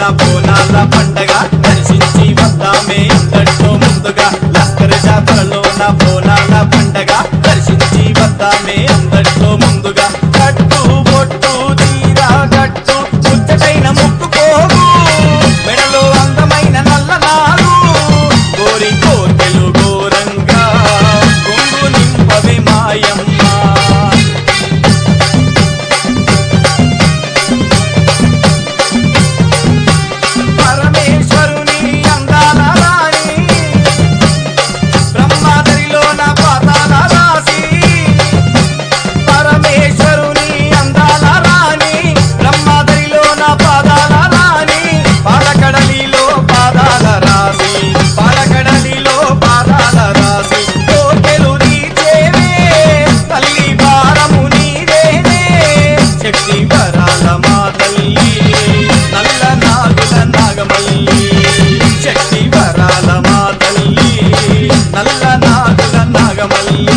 జాతరలోన బోనాల పండగ దర్శించి వద్దామే అందరితో ముందుగా లస్కర్ జాతరలోన బోనాల పండగ దర్శించి వద్దామే అందరితో ముందుగా కట్టు బొట్టు తీరా గట్టు ముచ్చటైన ముక్కుకోరు మెడలో అందమైన నల్లనారు కోరి కోర్కెలు ఘోరంగా కొంగు నింపవే మాయమ్మ పరమేశ్వరుని అందాల రాణి బ్రహ్మాదరిలోన పాతాల రాసి పరమేశ్వరుని అందాల రాణి బ్రహ్మాదరిలోన పాదాల రాణి పాలకడలిలో పాదాల రాసి పాలకడలిలో పాదాల రాసి కోకెలు నీచేవే తల్లి భారము నీదేనే శక్తి వరాల మా తల్లి నల్ల నాగుల నాగమల్లి శక్తి వరాల మా తల్లి నల్ల నాగుల నాగమల్లి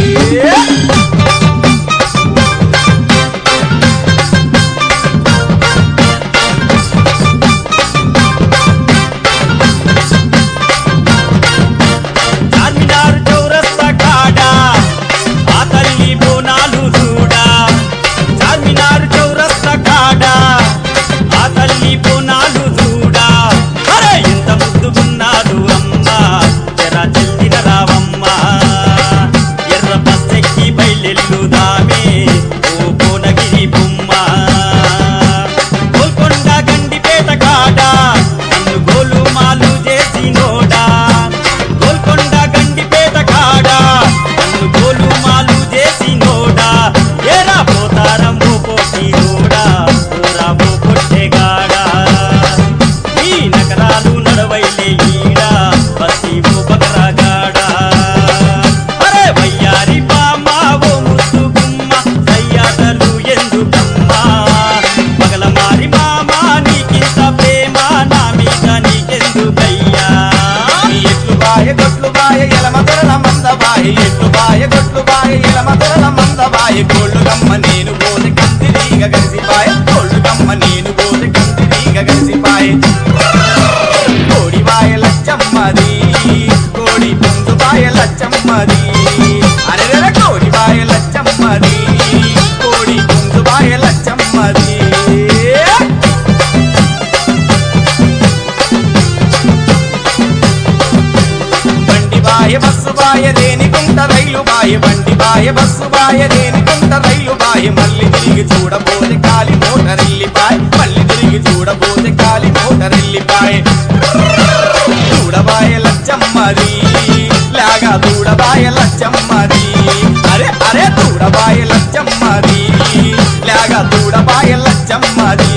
చార్మినార్ చౌరస్తా కాడా ఆ తల్లి బోనాలు చూడా చార్మినార్ చౌరస్తా కాడా ఆ తల్లి బోనాలు చూడా అరే ఎంత ముద్దుగున్నాడు అమ్మా జరా చెల్లిన రావమ్మ ఎర్ర బస్సెక్కి బయలెల్లుదామే ఓ కోనగిరి బొమ్మ గోల్కొండ గండిపేట కాడా నన్ను గోలు మాలు చేసినోడా గోల్కొండ గండిపేట కాడా నన్ను గోలు మాలు చేసినోడా ఏరా పోతారం ఓ పోటీరోడా ఓరా ఓ పొట్టెగాడా ఈ నగరాలు నడవైలే ఈడా బస్సి ఓ బకరగాడా అరే వయ్యారి బామ్మ ఓ ముద్దు గుమ్మ సయ్యాటలు ఎందుకమ్మా పగల మారి మామ నీకింత ప్రేమ నా మీద నీకెందుకయ్యా నీ ఎట్లు బాయ గొట్లు బాయ ఎలమ తెరల మంద బాయ ఎట్లు బాయ గొట్లు బాయ ఎలమ తెరల మంద బాయ కోళ్ళు గమ్మ నేను పోతే కందిరీగ గరిసిపాయ కోళ్ళు గమ్మ నేను పోతే కందిరీగ గరిసిపాయ కోడి బాయ లచ్చమ్మది కోడి పుంజు బాయ లచ్చమ్మది అరే కోడి బాయ లచ్చమ్మది కోడి పుంజు బాయ లచ్చమ్మది బండి బాయ బస్సు బాయ దేనికుంట రైలు బాయ బండి బాయ బస్సు బాయ దేనికుంట రైలు బాయ మళ్ళీ తిరిగి చూడబోతే కాలి మోటరెల్లిపాయ మళ్ళీ తిరిగి చూడబోతే కాలి మోటరెల్లిపాయ చూడబాయ లచ్చమ్మది లాగా చూడబాయ లచ్చమ్మది అరే అరే చూడబాయ లచ్చమ్మది లాగా చూడబాయ లచ్చమ్మది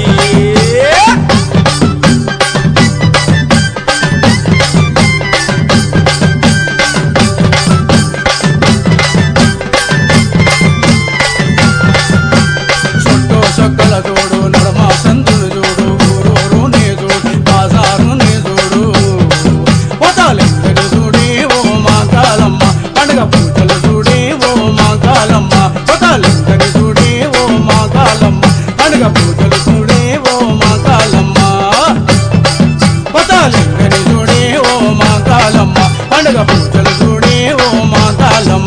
చుట్టూ చొక్కల చూడు నడమ సంతులు చూడు ఊరూరు నీ చూడు బాజారు నీ చూడు పొతాలెందరు చూడి ఓ మా కాలమ్మ పండుగ పూజలు చూడి ఓ మా కాలమ్మ పొతాలెందరు చూడి ఓ మా కాలమ్మ పండుగ పూజలు చూడి ఓ మా కాలమ్మ పొతాలెందరు చూడి ఓ మా కాలమ్మ పండుగ పూజలు చూడి ఓ మా కాలమ్మ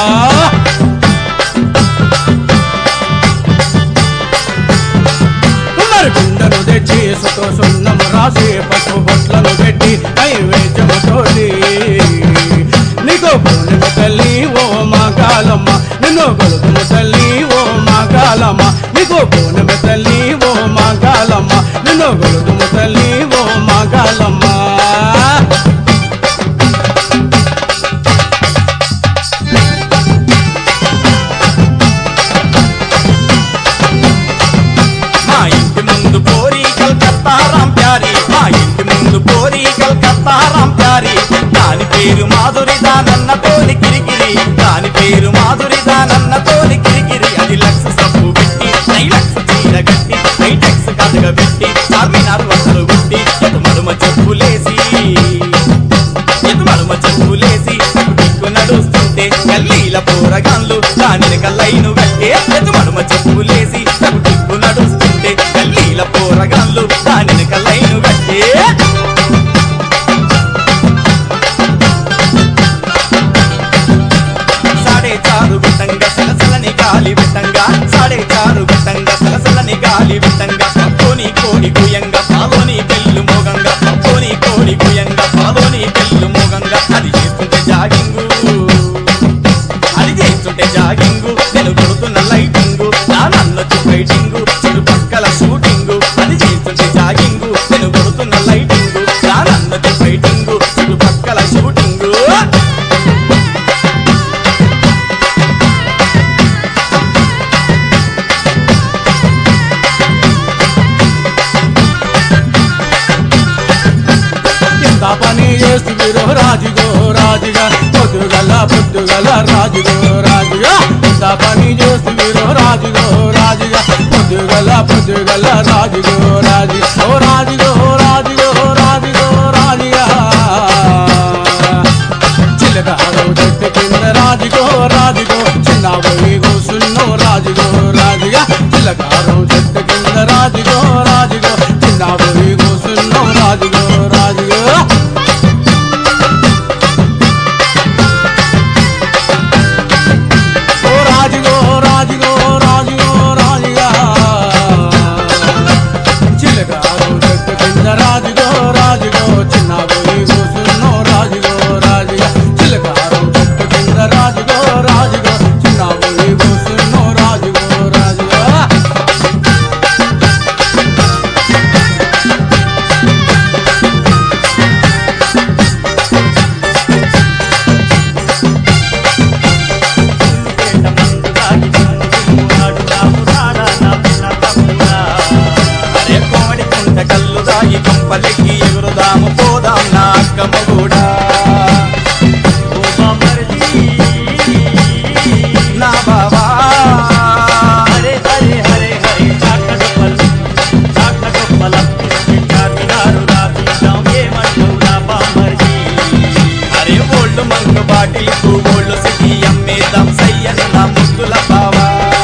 మరి పిండను తెచ్చి సుతో సున్నము రాసి పసుపు బొట్లను పెట్టి నైవేద్యము తోటి నీకో పూర్ణిమ తల్లి ఓ మా కాలమ్మ నిన్ను కొలుతుము తల్లి ఓ మా కాలమ్మ నీకో పూర్ణిమ తల్లి ఓ మా కాలమ్మ నిన్ను కొలుతుము తల్లి ఓ మా కాలమ్మ మా ఇంటి ముందు పోరి కల్కత్తా రాం ప్యారి మా ఇంటి ముందు పోరి కల్కత్తా రాం ప్యారి దాని పేరు మాధురి దానన్న తోలి కిరికిరి దాని పేరు మాధురి దానన్న తోలి కిరికిరి అది లక్ష సబ్బు పెట్టి నై లక్ష చీర గట్టి హైటెక్స్ కథగ పెట్టి చార్మినార్ వసలు గుట్టి ఎటు మడుమ చెప్పులేసి ఎటు మడుమ చెప్పులేసి దిక్కు నడుస్తుంటే గల్లీల పోరగాన్లు దాని కల్లైను గట్టే ఎటు మడుమ చెప్పులేసి దిక్కు నడుస్తుంటే గల్లీల పోరగాన్లు దాని కల్లైను అది చేస్తుంటే జాగింగు నేను కొడుతున్న లైటింగు దానందకి ఫైటింగు చుట్టుపక్కల షూటింగు ఎంత పని చేస్తున్నారు రాజుగో రాజుగా పొద్దుగల పొద్దుగల రాజుగో రాజుగా ఎంత పని చేస్తున్నారు రాజుగో రాజుగా పొద్దుగల పొద్దుగల రాజుగో రాజు ఓ రాజుగో రాజుగో రాజుగో రాజుగా చిలకారు చెట్టు కింద రాజుగో రాజుగో చిన్న పోయి కూసున్నో రాజుగో రాజుగా చిలకారు చెట్టు కింద రాజుగో రాజుగో చిన్న పోయి కూసున్నో రాజుగో రాజుగో ఓ రాజుగో రాజుగో రాజుగో రాజుగా చిలకారు చెట్టు కింద రాజుగో రాజుగో చిన్న పోయి కూసున్నో రాజుగో రాజుగా చిలకారు చెట్టు కింద రాజుగో రాజుగో చిన్న పోయి కూసున్నో రాజుగో రాజుగా అరే కోమడి కుంట కల్లు దాగి కొంపలెక్కి ఎగురుదాము పోదాం నా అక్కమ్మ కూడా ఓ బామర్ది, నా బావా హరే హరే హరే హరే చాకడపల్లి చాకడపల చార్మినారు రాసిద్దాం ఏమంటావు నా బామర్ది అరే ఓల్డ్ మంకు బాటిల్కు ఓల్డ్ సిటీ అమ్మేద్దాం సయ్యన్న నా ముద్దుల బావా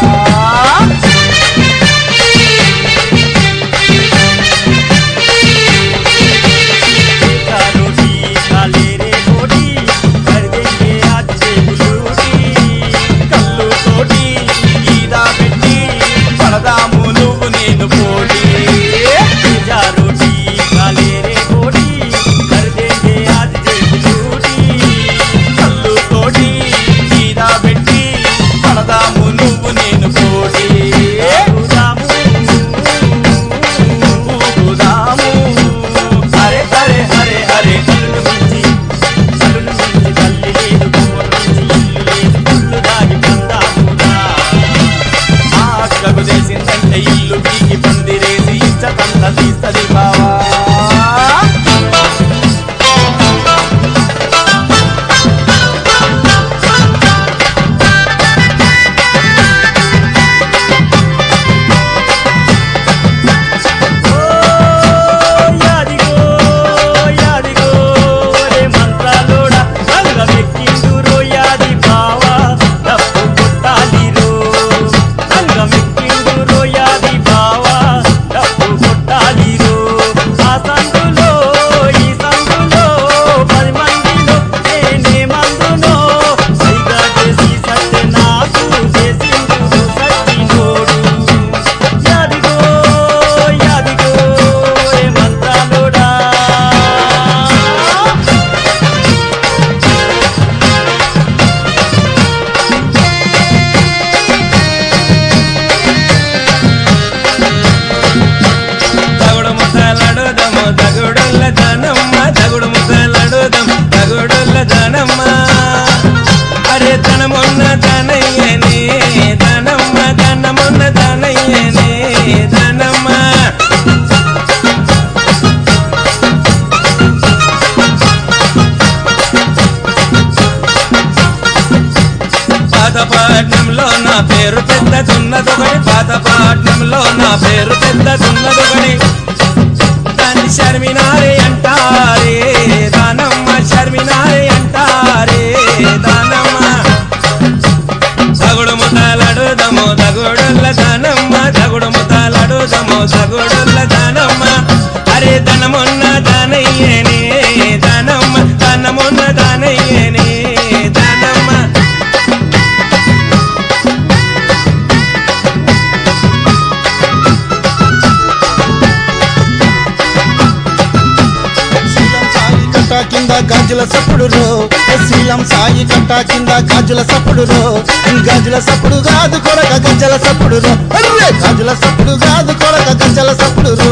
का रोटी काले रे रोटी कर देंगे आज से रोटी కల్లు తోటి ఈదా పెట్టి పడదాము నువ్వు నేను పోటీ పిజ్జా రోటీ కాలే రే రోటీ कर देंगे आज से रोटी కల్లు తోటి ఈదా పెట్టి పడదాము నువ్వు నేను పోటీ ఊగుదాము ఊగుదాము హరే హరే హరే హరే కళ్ళు మించి కళ్ళు మించి తల్లి లేదు గుమ్మం మించి ఇల్లు లేదు కుళ్ళు దాగి పందాముదా ఆ అక్కకు తెలిసిందంటే ఇల్లు పీకి పందిరేసి ఇచ్చతంత తీస్తది బావా ఓ యాదిగో యాదిగో రే మంత్రాలోడా రంగమెక్కిందురో యాది బావా డప్పు కొట్టాలిరో రంగమెక్కిందురో యాది బావా డప్పు కొట్టాలిరో ఆ సందులో ఈ సందులో పది మందిలో నేనే మందునో సైగా చేసి సత్య నాకు చేసిండు సత్తినోడు యాదిగో యాదిగో ఏ మంత్రాలోడా తగుడు ముద్దలడుదము తగుడుల్ల జనమ్మ తగుడు ముద్దలడుదం తగుడుల్ల జనమ్మ అరే తనమున్న తనయ్యనే తనమ్మ తనమున్న తనయ్యనే తనమ్మ పాతపట్నంలో నా పేరు పెద్దదున్నదొకటి పాతపట్నంలో నా పేరు పెద్దదున్నదొకటి దాన్ని శర్మినారే అంటారే దానమ్మ శర్మినారే అంటారే దానమ్మ తగుడు ముతాలడుదము తగుడుల్ల దానమ్మ తగుడు ముతాలడుదము తగుడుల్ల దానమ్మ అరే ధనమున్న దానయ్యనే దానమ్మ ధనమున్న దానయ్యనే దానమ్మ కట్ట కింద గద గాజుల సప్పుడు రో శీలం సాయి కట్ట కింద గాజుల సప్పుడు రో గాజుల సప్పుడు కాదు కొరక గజ్జల సప్పుడు రో అర్రే గాజుల సప్పుడు కాదు కొరక గజ్జల సప్పుడు రో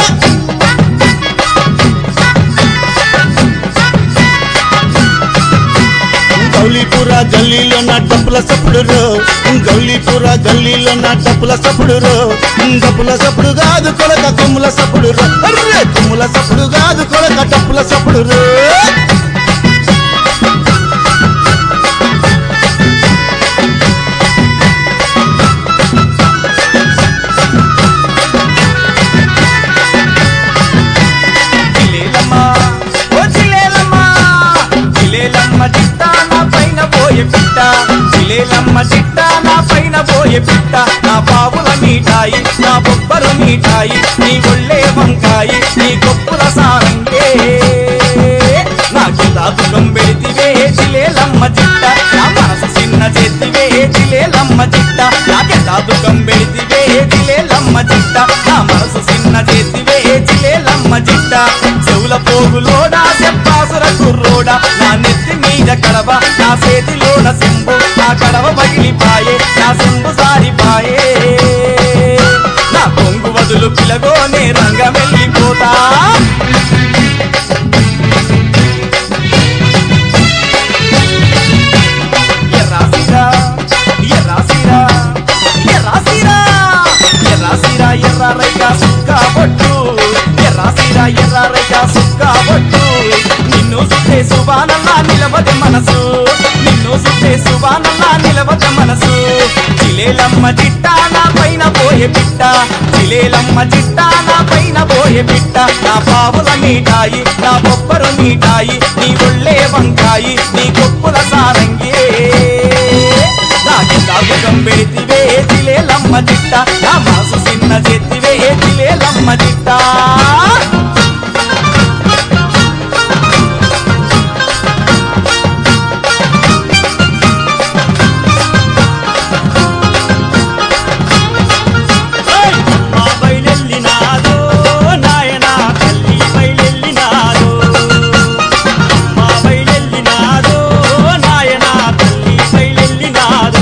గౌలీపుర గల్లీలో నా డప్పుల సప్పుడు రో గౌలీపుర గల్లీలో నా డప్పుల సప్పుడు రో డప్పుల సప్పుడు కాదు కొలక కొమ్ముల సప్పుడు రో అర్రే కొమ్ముల సప్పుడు కాదు కొలక డప్పుల సప్పుడు రో జిలేలమ్మ ఓ జిలేలమ్మ జిలేలమ్మ చిట్ట నా పైన పోయే పిట్ట జిలేలమ్మ చిట్ట నా పైన పోయే పిట్ట నా పావుల మీఠాయి నా బొబ్బరు మీఠాయి నీ ఒళ్ళే వంకాయి నీ గొప్పల సారంగే నా కింద దుఃఖం పెడితివే జిలేలమ్మ చిట్ట నా మనసు చిన్న చేతివే జిలేలమ్మ చిట్ట నా కింద దుఃఖం పెడితివే జిలేలమ్మ చిట్ట నా మనసు చిన్న చేతివే జిలేలమ్మ చిట్ట చెవుల పోగులోడా చెప్పాసుర కుర్రోడా నా నెత్తి మీద కడవ నా చేతిలోన సింబు నా కడవ పగిలిపాయే నా సింబు సారిపాయే నా కొంగు వదులు పిలగోనే రంగమెల్లిపోతా ఎర్రాసిరా ఎర్రాసిరా ఎర్రాసిరా ఎర్రాసిరా ఎర్రారైగా సుక్క బొట్టు ఎర్రాసిరా ఎర్రారైగా సుక్క బొట్టు నిన్ను సుట్టే సుబానల్లా నిలవద మనసు నిన్ను సుట్టే సుబానల్లా నిలవద మనసు చిలేలమ్మ చిట్ట నా పైన పోయే పిట్ట చిలేలమ్మ చిట్ట నా పైన పోయే పిట్ట నా పావుల మీఠాయి నా బొబ్బరు మీఠాయి నీ ఒళ్ళే వంకాయి నీ కొప్పుల సారంగి నాకి సాగుకం పెడితివే చిలేలమ్మ చిట్ట నా మాసు చిన్న చెత్తివే చిలేలమ్మ చిట్ట మా బయలెల్లినాదో నాయనా తల్లి బయలెల్లినాదో మా బయలెల్లినాదో నాయనా తల్లి బయలెల్లినాదో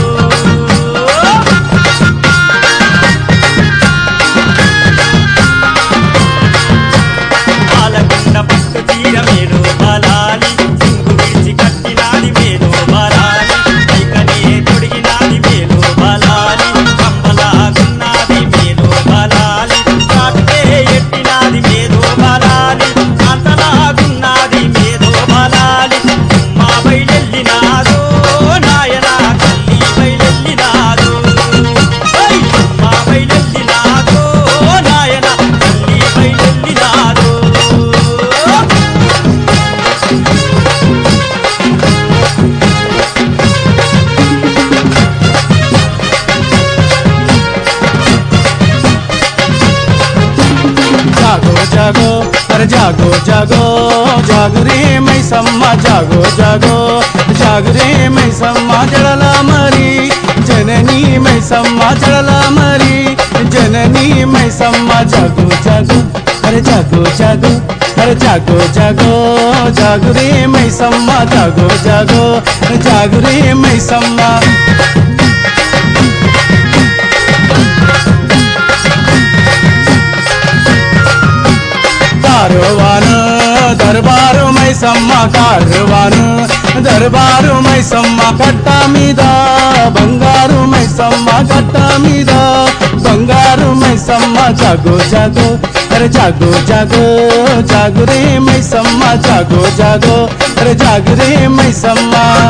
పాలకొండ పట్టు తీర మేలో బలాలి సింగు విడిచి కట్టినాది మేలో బలాలి పైకనే తొడిగినాది మేలో బలాలి కంబలాగున్నది మేలో బలాలి కాటుకే ఎట్టినాది మేలో బలాలి అంతలాగున్నది మేలో బలాలి మా బయలెల్లినాదో నాయనా తల్లి బయలెల్లినాదో ఓయ్! మా బయలెల్లినాదో నాయనా తల్లి బయలెల్లినాదో जागो जागो अरे जागो जागो जाग रे मै सम्मा जागो जागो जाग रे मै सम्मा जड़ला मरी जननी मै सम्मा जड़ला मरी जननी मै सम्मा जागो जागो अरे जागो जागो अरे जागो जागो जाग रे मै सम्मा जागो जागो जाग रे मै सम्मा కారువాను దర్బారు మైసమ్మ కారువాను దర్బారు మైసమ్మ కట్ట మీద బంగారు మైసమ్మ కట్ట మీద బంగారు మైసమ్మ జాగో జాగో అరే జాగో జాగో జాగురే మైసమ్మ జాగో జాగో అరే జాగురే మైసమ్మ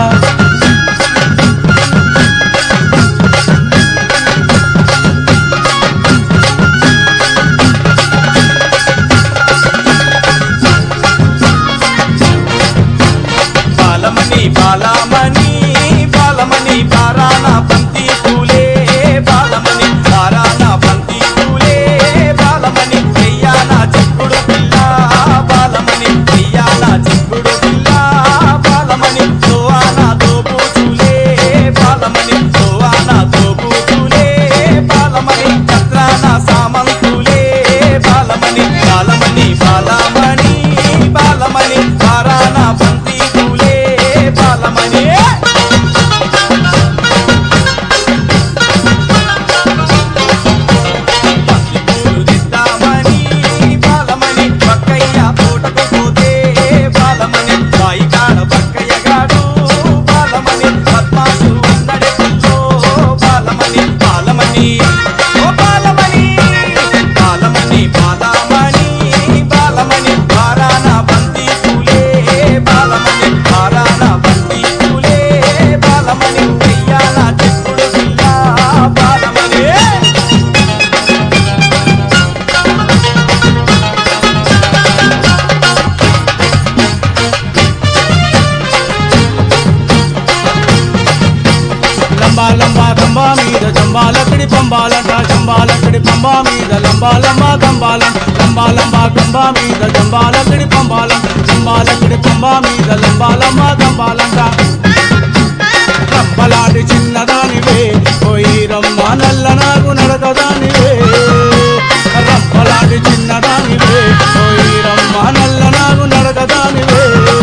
బాలమణి బాలమణి బాలమణి బారాన బంతి పూలే బాలమణి బారాన బంతి పూలే బాలమణి చెయ్యాన చెప్పుడు పిల్ల బాలమణి చెయ్యాన చెప్పుడు పిల్ల బాలమణి దోవాన దో గంబాలమ్మ గంబాలం గంబాలమ్మ గంబా మీద గంబాలక్కడి పంబాలం గంబాలక్కడి పంబా మీద లంబాలమ్మ గంబాలంట రంబలాంటి చిన్నదానివే పోయి రమ్మ నల్ల నాకు నడకదానివే రంబలాంటి చిన్నదానివే పోయి రమ్మ నల్ల నాకు నడకదానివే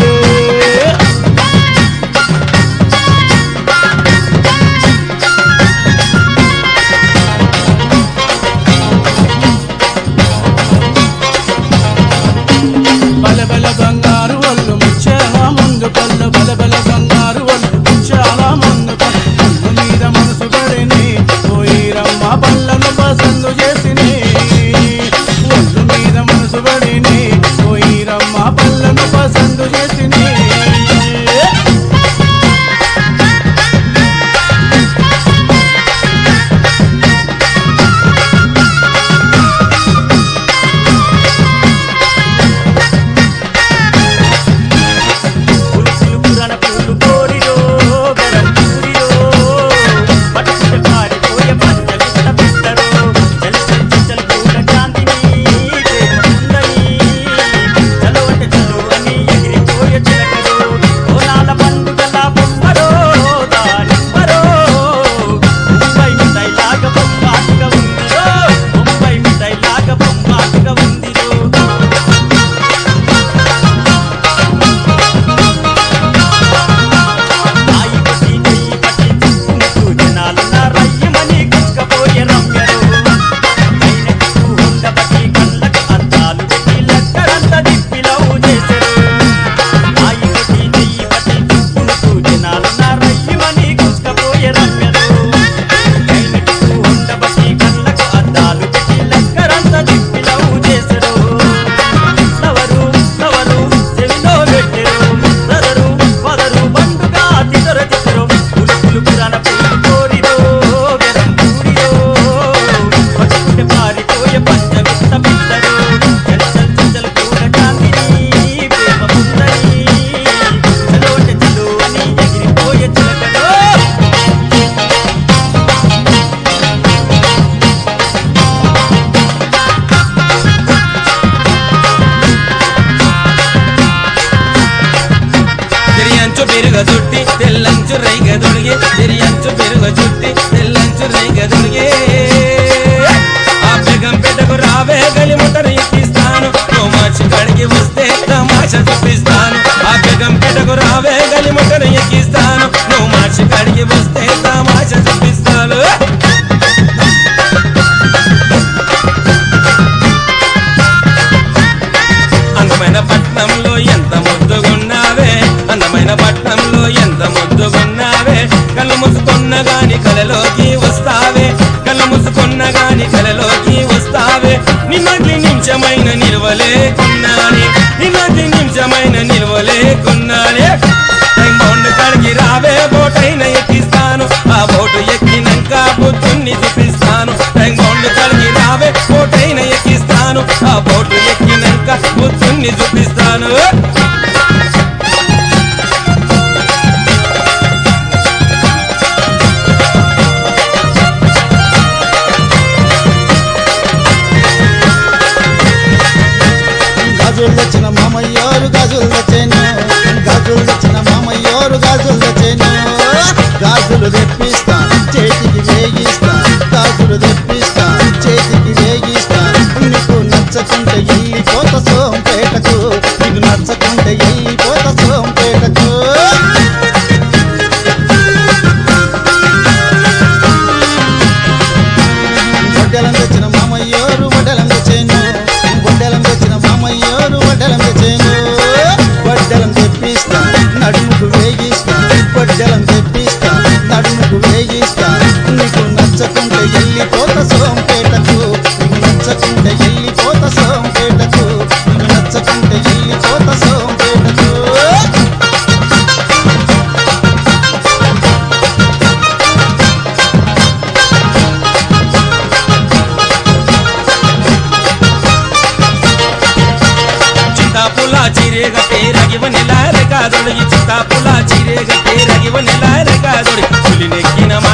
బలబల బంగారు వల్లు ముచ్చాల ముందు కళ్ళు బలబల బంగారు వల్లు ముచ్చాల ముందు కళ్ళు కళ్ళు మీద మనసు పడిని పోయి రమ్మ పళ్ళను పసందు చేసిని ఒళ్ళు మీద మనసు పడిని పోయి రమ్మ పళ్ళను పసందు చేసిని పులుసులు పురాణ పూలు కోరిరో గరం పూరిరో పట్టుకుంటే పారిపోయే పంట వింత పెట్టరో చల్ చల్ చల్ చల్ పూల కాంతిని ప్రేమ ఉందని చలో అంటే చలో అని ఎగిరిపోయే చిలకరో కోలాల పండుగల బొమ్మరో దానిమ్మరో ముంబై మిఠాయి లాగా బొమ్మాటుగా ఉందిరో ముంబై మిఠాయి లాగా బొమ్మాటుగా ఉందిరో ఆయి పట్టి చెయ్యి పట్టి చూసుకుంటూ జనాలున్న రయ్యమని గుచ్చుకపోయే రమ్యరు అయినట్టు ఉండబట్టి కళ్ళకు అద్దాలు పెట్టి లక్కడంతా దిప్పిలవు చేసెరు ఆయి పట్టి చెయ్యి పట్టి చూసుకుంటూ జనాలున్న రయ్యమని గుచ్చుకపోయే రమ్యరు అయినట్టు ఉండబట్టి కళ్ళకు అద్దాలు పెట్టి లక్కడంతా దిప్పిలవు చేసెరు నవరు నవరు చెవిలో పెట్టెరు నదరు పదరు పండుగ తిదర తిదరు పులు పులు పురాణ పులు కోరిరో గరం పూరియో పట్టుకుంటే పారిపోయే పంచమిత్త పిత్తరు చల్ చల్ చల్ చల్ పూల కాంతిని ప్రేమ ఉందని చలోటే చలో అని ఎగిరిపోయే చిలకలో తిరియంచు పెరుగ చుట్టి తెల్లంచు రైగ దొడిగి తిరియంచు పెరుగ చుట్టి తెల్లంచు రైగ దొడిగి ఆ బెగం పెట్టకు రావే గలి ముట్టను ఎక్కిస్తాను తోమాచి కడిగి వస్తే తమాష చూపిస్తాను ఆ బెగం పెట్టకు రావే గలి ముట్టను ఎక్కిస్తాను నువ్వు మార్చి కడిగి వస్తే తమాష చూపిస్తాను అందమైన పట్నంలో ఎంత ముద్దుగున్నావే అందమైన పట్నంలో ఎంత ముద్దుగున్నావే కళ్ళు మూసుకున్న గాని కలలోకి వస్తావే కళ్ళు మూసుకున్న గాని కలలోకి వస్తావే నిన్నటి నిమిషమైన నిలవలేకున్నానే నిన్నటి నిమిషమైన నిలవలేకున్నానే టైం బౌండ్ కాడికి రావే బోటైన ఎక్కిస్తాను ఆ బోటు ఎక్కినాక బుద్ధుణ్ణి చూపిస్తాను టైం బౌండ్ కాడికి రావే బోటైన ఎక్కిస్తాను ఆ బోటు ఎక్కినాక బుద్ధుణ్ణి చూపిస్తాను గాజులు తెచ్చిన మామయ్యోరు గాజులు తెచ్చాను గాజులు తెచ్చిన మామయ్యోరు గాజులు తెచ్చాను గాజులు తెప్పిస్తా చేతికి వేగిస్తా గాజులు తెప్పిస్తా చేతికి వేగిస్తా నీకు నచ్చకుంటే వెళ్ళిపోత సోంపేటకు నీకు నచ్చకుంటే వెళ్ళిపోత సోంపేటకు వడ్డెలం తెచ్చిన మామయ్యోరు వడ్డెలం తెచ్చాను వడ్డెలం తెచ్చిన మామయ్యోరు వడ్డెలం తెచ్చాను వడ్డెలం తెప్పిస్తా నడుముకు వేగిస్తా వడ్డెలం తెప్పిస్తా నడుముకు వేగిస్తా నీకు నచ్చకుంటే వెళ్ళిపోత సోంపేటకు నీకు నచ్చకుంటే వెళ్ళిపోత సోంపేటకు నీకు నచ్చకుంటే వెళ్ళిపోత సోంపేటకు ಚಿತ್ತಾಪುಲ ಚಿರೇಗಟ್ಟೆ ರಗಿವನೆಲ್ಲ ರೆಕಾದೊಳಗಿ ಚಿತ್ತಾಪುಲ ಚಿರೇಗಟ್ಟೆ ರಗಿವನೆಲ್ಲ ರೆಕಾದೊಳಗಿ ಹುಲಿ ನೆಕ್ಕಿನ